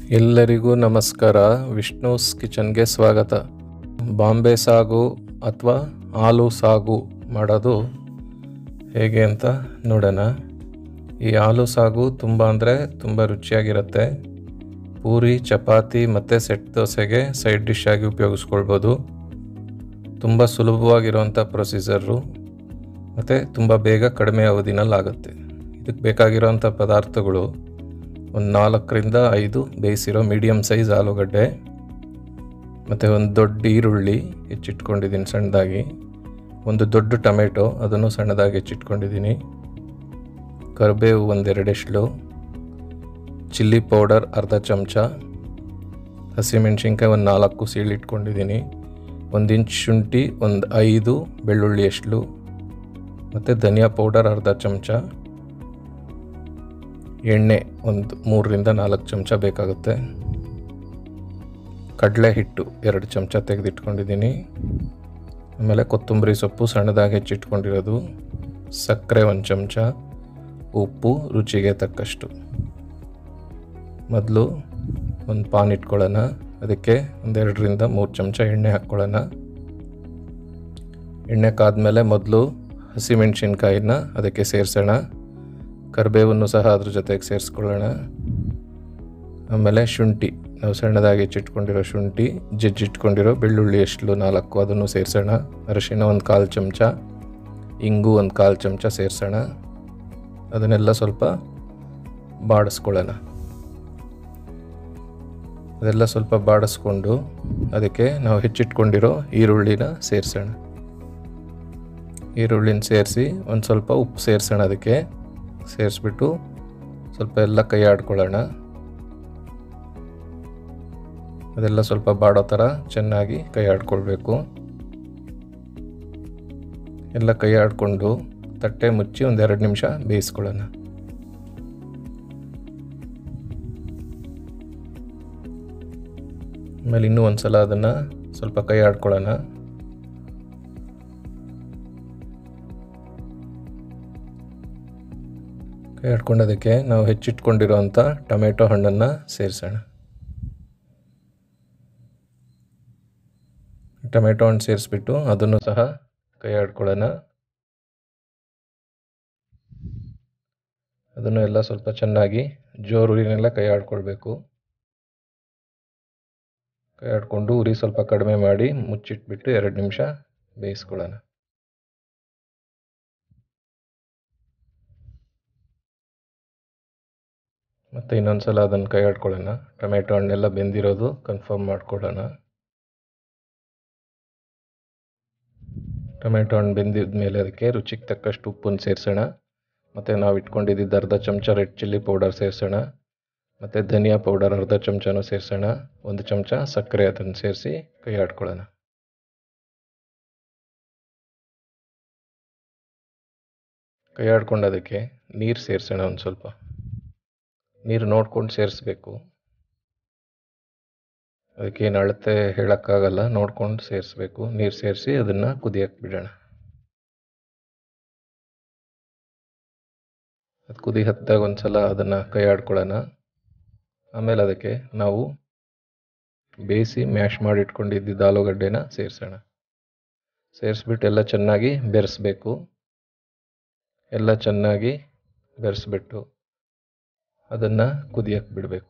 ಎಲ್ಲರಿಗೂ ನಮಸ್ಕಾರ ವಿಷ್ಣುಸ್ ಕಿಚನ್ಗೆ ಸ್ವಾಗತ ಬಾಂಬೆ ಸಾಗು ಅಥವಾ ಹಾಲು ಸಾಗು ಮಾಡೋದು ಹೇಗೆ ಅಂತ ನೋಡೋಣ ಈ ಹಾಲು ಸಾಗು ತುಂಬ ಅಂದರೆ ತುಂಬ ರುಚಿಯಾಗಿರುತ್ತೆ ಪೂರಿ ಚಪಾತಿ ಮತ್ತು ಸೆಟ್ ದೋಸೆಗೆ ಸೈಡ್ ಡಿಶ್ ಆಗಿ ಉಪಯೋಗಿಸ್ಕೊಳ್ಬೋದು ತುಂಬ ಸುಲಭವಾಗಿರುವಂಥ ಪ್ರೊಸೀಜರು ಮತ್ತು ತುಂಬ ಬೇಗ ಕಡಿಮೆ ಅವಧಿನಲ್ಲಿ ಆಗುತ್ತೆ ಇದಕ್ಕೆ ಬೇಕಾಗಿರೋಂಥ ಪದಾರ್ಥಗಳು ಒಂದು ನಾಲ್ಕರಿಂದ ಐದು ಬೇಯಿಸಿರೋ ಮೀಡಿಯಮ್ ಸೈಜ್ ಆಲೂಗಡ್ಡೆ ಮತ್ತು ಒಂದು ದೊಡ್ಡ ಈರುಳ್ಳಿ ಹೆಚ್ಚಿಟ್ಕೊಂಡಿದ್ದೀನಿ ಸಣ್ಣದಾಗಿ ಒಂದು ದೊಡ್ಡ ಟೊಮೆಟೊ ಅದನ್ನು ಸಣ್ಣದಾಗಿ ಹೆಚ್ಚಿಟ್ಕೊಂಡಿದ್ದೀನಿ ಕರಿಬೇವು ಒಂದೆರಡೆಷ್ಟು ಚಿಲ್ಲಿ ಪೌಡರ್ ಅರ್ಧ ಚಮಚ ಹಸಿಮೆಣ್ಸಿನ್ಕಾಯಿ ಒಂದು ನಾಲ್ಕು ಸೀಳಿಟ್ಕೊಂಡಿದ್ದೀನಿ ಒಂದು ಇಂಚ್ ಶುಂಠಿ ಒಂದು ಐದು ಬೆಳ್ಳುಳ್ಳಿ ಎಷ್ಟಲು ಮತ್ತು ಧನಿಯಾ ಪೌಡರ್ ಅರ್ಧ ಚಮಚ ಎಣ್ಣೆ ಒಂದು ಮೂರರಿಂದ ನಾಲ್ಕು ಚಮಚ ಬೇಕಾಗುತ್ತೆ ಕಡಲೆ ಹಿಟ್ಟು ಎರಡು ಚಮಚ ತೆಗೆದಿಟ್ಕೊಂಡಿದ್ದೀನಿ ಆಮೇಲೆ ಕೊತ್ತಂಬರಿ ಸೊಪ್ಪು ಸಣ್ಣದಾಗಿ ಹೆಚ್ಚಿಟ್ಕೊಂಡಿರೋದು ಸಕ್ಕರೆ ಒಂದು ಚಮಚ ಉಪ್ಪು ರುಚಿಗೆ ತಕ್ಕಷ್ಟು ಮೊದಲು ಒಂದು ಪಾನ್ ಇಟ್ಕೊಳ್ಳೋಣ ಅದಕ್ಕೆ ಒಂದೆರಡರಿಂದ ಮೂರು ಚಮಚ ಎಣ್ಣೆ ಹಾಕ್ಕೊಳ್ಳೋಣ ಎಣ್ಣೆ ಕಾದ್ಮೇಲೆ ಮೊದಲು ಹಸಿಮೆಣ್ಸಿನ್ಕಾಯಿನ ಅದಕ್ಕೆ ಸೇರಿಸೋಣ ಕರಿಬೇವನ್ನು ಸಹ ಅದ್ರ ಜೊತೆಗೆ ಸೇರಿಸ್ಕೊಳ್ಳೋಣ ಆಮೇಲೆ ಶುಂಠಿ ನಾವು ಸಣ್ಣದಾಗಿ ಹೆಚ್ಚಿಟ್ಕೊಂಡಿರೋ ಶುಂಠಿ ಜಜ್ಜಿಟ್ಕೊಂಡಿರೋ ಬೆಳ್ಳುಳ್ಳಿ ಎಷ್ಟು ನಾಲ್ಕು ಅದನ್ನು ಸೇರಿಸೋಣ ಅರಿಶಿನ ಒಂದು ಕಾಲು ಚಮಚ ಇಂಗು ಒಂದು ಕಾಲು ಚಮಚ ಸೇರಿಸೋಣ ಅದನ್ನೆಲ್ಲ ಸ್ವಲ್ಪ ಬಾಡಿಸ್ಕೊಳ್ಳೋಣ ಅದೆಲ್ಲ ಸ್ವಲ್ಪ ಬಾಡಿಸ್ಕೊಂಡು ಅದಕ್ಕೆ ನಾವು ಹೆಚ್ಚಿಟ್ಕೊಂಡಿರೋ ಈರುಳ್ಳಿನ ಸೇರಿಸೋಣ ಈರುಳ್ಳಿನ ಸೇರಿಸಿ ಒಂದು ಸ್ವಲ್ಪ ಉಪ್ಪು ಸೇರಿಸೋಣ ಅದಕ್ಕೆ ಸೇರಿಸ್ಬಿಟ್ಟು ಸ್ವಲ್ಪ ಎಲ್ಲ ಕೈ ಆಡ್ಕೊಳ್ಳೋಣ ಅದೆಲ್ಲ ಸ್ವಲ್ಪ ಬಾಡೋ ಥರ ಚೆನ್ನಾಗಿ ಕೈ ಆಡ್ಕೊಳ್ಬೇಕು ಎಲ್ಲ ಕೈ ಆಡಿಕೊಂಡು ತಟ್ಟೆ ಮುಚ್ಚಿ ಒಂದೆರಡು ನಿಮಿಷ ಬೇಯಿಸ್ಕೊಳ್ಳೋಣ ಆಮೇಲೆ ಇನ್ನೂ ಒಂದು ಸಲ ಅದನ್ನು ಸ್ವಲ್ಪ ಕೈ ಆಡ್ಕೊಳ್ಳೋಣ ಕೈ ಆಡ್ಕೊಂಡೋದಕ್ಕೆ ನಾವು ಹೆಚ್ಚಿಟ್ಕೊಂಡಿರೋಂಥ ಟೊಮೆಟೊ ಹಣ್ಣನ್ನು ಸೇರಿಸೋಣ ಟೊಮೆಟೊ ಹಣ್ಣು ಸೇರಿಸ್ಬಿಟ್ಟು ಅದನ್ನು ಸಹ ಕೈ ಆಡ್ಕೊಳ್ಳೋಣ ಅದನ್ನು ಎಲ್ಲ ಸ್ವಲ್ಪ ಚೆನ್ನಾಗಿ ಜೋರುರಿನೆಲ್ಲ ಕೈ ಆಡ್ಕೊಳ್ಬೇಕು ಕೈ ಆಡಿಕೊಂಡು ಉರಿ ಸ್ವಲ್ಪ ಕಡಿಮೆ ಮಾಡಿ ಮುಚ್ಚಿಟ್ಬಿಟ್ಟು ಎರಡು ನಿಮಿಷ ಬೇಯಿಸ್ಕೊಳ್ಳೋಣ ಮತ್ತು ಇನ್ನೊಂದು ಸಲ ಅದನ್ನು ಕೈ ಆಡ್ಕೊಳ್ಳೋಣ ಟೊಮೆಟೊ ಹಣ್ಣೆಲ್ಲ ಬೆಂದಿರೋದು ಕನ್ಫರ್ಮ್ ಮಾಡ್ಕೊಳ್ಳೋಣ ಟೊಮೆಟೊ ಹಣ್ಣು ಬೆಂದಿದ ಮೇಲೆ ಅದಕ್ಕೆ ರುಚಿಗೆ ತಕ್ಕಷ್ಟು ಉಪ್ಪನ್ನು ಸೇರಿಸೋಣ ಮತ್ತು ನಾವು ಇಟ್ಕೊಂಡಿದ್ದು ಅರ್ಧ ಚಮಚ ರೆಡ್ ಚಿಲ್ಲಿ ಪೌಡರ್ ಸೇರಿಸೋಣ ಮತ್ತು ಧನಿಯಾ ಪೌಡರ್ ಅರ್ಧ ಚಮಚನೂ ಸೇರಿಸೋಣ ಒಂದು ಚಮಚ ಸಕ್ಕರೆ ಅದನ್ನು ಸೇರಿಸಿ ಕೈ ಆಡ್ಕೊಳ್ಳೋಣ ಕೈ ಆಡ್ಕೊಂಡು ಅದಕ್ಕೆ ನೀರು ಸೇರಿಸೋಣ ಒಂದು ಸ್ವಲ್ಪ ನೀರು ನೋಡ್ಕೊಂಡು ಸೇರಿಸ್ಬೇಕು ಅದಕ್ಕೇನು ಅಳತೆ ಹೇಳೋಕ್ಕಾಗಲ್ಲ ನೋಡ್ಕೊಂಡು ಸೇರಿಸ್ಬೇಕು ನೀರು ಸೇರಿಸಿ ಅದನ್ನು ಕುದಿಯಕ್ಕೆ ಬಿಡೋಣ ಅದು ಕುದಿ ಹತ್ತಿದಾಗ ಒಂದು ಸಲ ಅದನ್ನು ಕೈ ಆಡ್ಕೊಳ್ಳೋಣ ಆಮೇಲೆ ಅದಕ್ಕೆ ನಾವು ಬೇಯಿಸಿ ಮ್ಯಾಶ್ ಮಾಡಿ ಇಟ್ಕೊಂಡಿದ್ದಿದ್ದು ಆಲೂಗಡ್ಡೆನ ಸೇರಿಸೋಣ ಸೇರಿಸ್ಬಿಟ್ಟು ಎಲ್ಲ ಚೆನ್ನಾಗಿ ಬೆರೆಸ್ಬೇಕು ಎಲ್ಲ ಚೆನ್ನಾಗಿ ಬೆರೆಸ್ಬಿಟ್ಟು ಅದನ್ನು ಕುದಿಯಕ್ಕೆ ಬಿಡಬೇಕು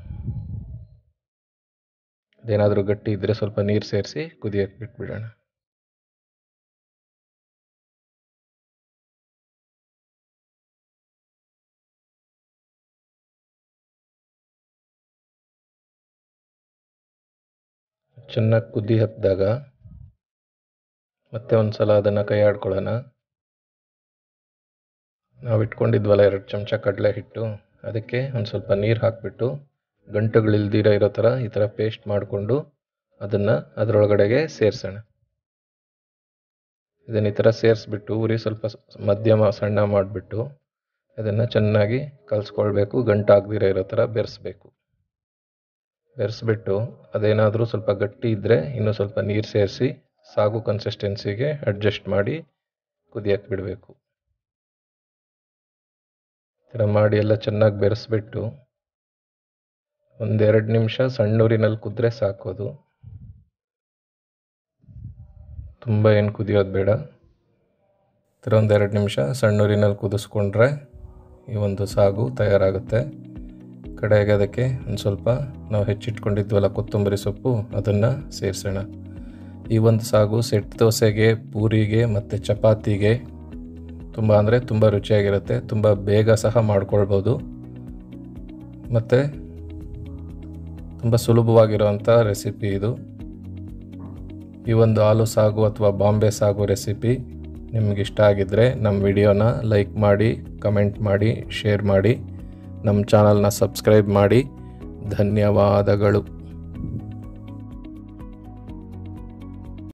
ಅದೇನಾದರೂ ಗಟ್ಟಿ ಇದ್ದರೆ ಸ್ವಲ್ಪ ನೀರು ಸೇರಿಸಿ ಕುದಿಯಕ್ಕೆ ಬಿಟ್ಬಿಡೋಣ ಚೆನ್ನಾಗಿ ಕುದಿ ಹತ್ತಿದಾಗ ಮತ್ತೆ ಒಂದು ಸಲ ಅದನ್ನು ಕೈ ಆಡ್ಕೊಳ್ಳೋಣ ನಾವು ಇಟ್ಕೊಂಡಿದ್ವಲ್ಲ ಎರಡು ಚಮಚ ಕಡಲೆ ಹಿಟ್ಟು ಅದಕ್ಕೆ ಒಂದು ಸ್ವಲ್ಪ ನೀರು ಹಾಕಿಬಿಟ್ಟು ಗಂಟುಗಳಿಲ್ದಿರ ಇರೋ ಥರ ಈ ಥರ ಪೇಸ್ಟ್ ಮಾಡಿಕೊಂಡು ಅದನ್ನು ಅದರೊಳಗಡೆಗೆ ಸೇರಿಸೋಣ ಇದನ್ನು ಈ ಥರ ಸೇರಿಸ್ಬಿಟ್ಟು ಉರಿ ಸ್ವಲ್ಪ ಮಧ್ಯಮ ಸಣ್ಣ ಮಾಡಿಬಿಟ್ಟು ಅದನ್ನು ಚೆನ್ನಾಗಿ ಕಲಿಸ್ಕೊಳ್ಬೇಕು ಗಂಟಾಗದಿರ ಇರೋ ಥರ ಬೆರೆಸ್ಬೇಕು ಬೆರೆಸ್ಬಿಟ್ಟು ಅದೇನಾದರೂ ಸ್ವಲ್ಪ ಗಟ್ಟಿ ಇದ್ದರೆ ಇನ್ನೂ ಸ್ವಲ್ಪ ನೀರು ಸೇರಿಸಿ ಸಾಗು ಕನ್ಸಿಸ್ಟೆನ್ಸಿಗೆ ಅಡ್ಜಸ್ಟ್ ಮಾಡಿ ಕುದಿಯಕ್ಕೆ ಬಿಡಬೇಕು ಥರ ಮಾಡಿ ಎಲ್ಲ ಚೆನ್ನಾಗಿ ಬೆರೆಸ್ಬಿಟ್ಟು ಒಂದೆರಡು ನಿಮಿಷ ಸಣ್ಣೂರಿನಲ್ಲಿ ಕುದ್ರೆ ಸಾಕೋದು ತುಂಬ ಏನು ಕುದಿಯೋದು ಬೇಡ ಥರ ಒಂದೆರಡು ನಿಮಿಷ ಸಣ್ಣೂರಿನಲ್ಲಿ ಕುದಿಸ್ಕೊಂಡ್ರೆ ಈ ಒಂದು ಸಾಗು ತಯಾರಾಗುತ್ತೆ ಕಡೆಗೆ ಅದಕ್ಕೆ ಒಂದು ಸ್ವಲ್ಪ ನಾವು ಹೆಚ್ಚಿಟ್ಕೊಂಡಿದ್ವಲ್ಲ ಕೊತ್ತಂಬರಿ ಸೊಪ್ಪು ಅದನ್ನು ಸೇರಿಸೋಣ ಈ ಒಂದು ಸಾಗು ಸೆಟ್ ದೋಸೆಗೆ ಪೂರಿಗೆ ಮತ್ತು ಚಪಾತಿಗೆ ತುಂಬ ಅಂದರೆ ತುಂಬ ರುಚಿಯಾಗಿರುತ್ತೆ ತುಂಬ ಬೇಗ ಸಹ ಮಾಡ್ಕೊಳ್ಬೋದು ಮತ್ತು ತುಂಬ ಸುಲಭವಾಗಿರುವಂಥ ರೆಸಿಪಿ ಇದು ಈ ಒಂದು ಹಾಲು ಸಾಗು ಅಥವಾ ಬಾಂಬೆ ಸಾಗು ರೆಸಿಪಿ ನಿಮ್ಗೆ ಇಷ್ಟ ಆಗಿದ್ದರೆ ನಮ್ಮ ವಿಡಿಯೋನ ಲೈಕ್ ಮಾಡಿ ಕಮೆಂಟ್ ಮಾಡಿ ಶೇರ್ ಮಾಡಿ ನಮ್ಮ ಚಾನಲ್ನ ಸಬ್ಸ್ಕ್ರೈಬ್ ಮಾಡಿ ಧನ್ಯವಾದಗಳು